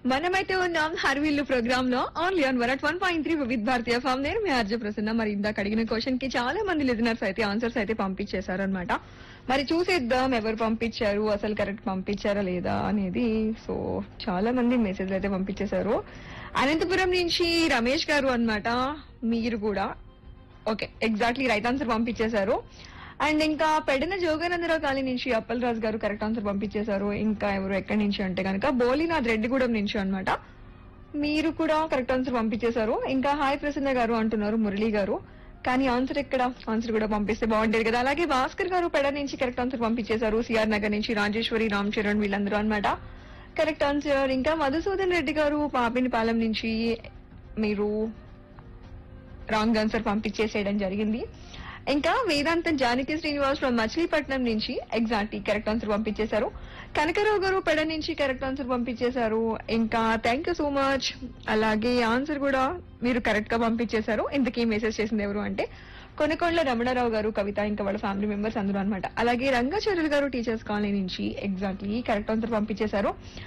మనమైతే ఉన్నాం హర్విల్లు ప్రోగ్రామ్ లో only on one one point three with భారతీయ ఫామ్ నేను మీ ఆర్జ ప్రసన్న మరి ఇందాక అడిగిన క్వశ్చన్ కి చాలా మంది లిజనర్స్ అయితే ఆన్సర్స్ అయితే పంపించేశారు అనమాట మరి చూసేద్దాం ఎవరు పంపించారు అసలు కరెక్ట్ పంపించారా లేదా అనేది సో చాలా మంది మెసేజ్ అయితే పంపించేశారు అనంతపురం నుంచి రమేష్ గారు అన్నమాట మీరు కూడా ఓకే ఎగ్జాక్ట్లీ రైట్ ఆన్సర్ పంపించేశారు అండ్ ఇంకా పెడిన జోగానందరావు కాలనీ నుంచి అప్పల్ రాజు గారు కరెక్ట్ ఆన్సర్ పంపించేశారు ఇంకా ఎవరు ఎక్కడి నుంచి అంటే కనుక బోలినాథ్ రెడ్డిగూడెం నుంచి అన్నమాట మీరు కూడా కరెక్ట్ ఆన్సర్ పంపించేశారు ఇంకా హాయ్ ప్రసన్న గారు అంటున్నారు మురళి గారు కానీ ఆన్సర్ ఎక్కడ ఆన్సర్ కూడా పంపిస్తే బాగుండేది కదా అలాగే భాస్కర్ గారు పెడ నుంచి కరెక్ట్ ఆన్సర్ పంపించేశారు సిఆర్ నగర్ నుంచి రాజేశ్వరి రామ్ చరణ్ వీళ్ళందరూ అన్నమాట కరెక్ట్ ఆన్సర్ ఇంకా మధుసూదన్ రెడ్డి గారు పాపినిపాలెం నుంచి మీరు రాంగ్ ఆన్సర్ పంపించేసేయడం జరిగింది ఇంకా వేదాంతం జానకి శ్రీనివాస్ ఫ్రమ్ మచిలీపట్నం నుంచి ఎగ్జాక్ట్ కరెక్ట్ ఆన్సర్ పంపించేశారు కనకరావు గారు పెడ నుంచి కరెక్ట్ ఆన్సర్ పంపించేశారు ఇంకా థ్యాంక్ యూ సో మచ్ అలాగే ఆన్సర్ కూడా మీరు కరెక్ట్ గా పంపించేశారు ఇంతకీ మెసేజ్ చేసింది ఎవరు అంటే కొనకొండల రమణారావు గారు కవిత ఇంకా వాళ్ళ ఫ్యామిలీ మెంబర్స్ అందరూ అనమాట అలాగే రంగాచార్యులు గారు టీచర్స్ కాలనీ నుంచి ఎగ్జాక్ట్లీ కరెక్ట్ ఆన్సర్ పంపించేశారు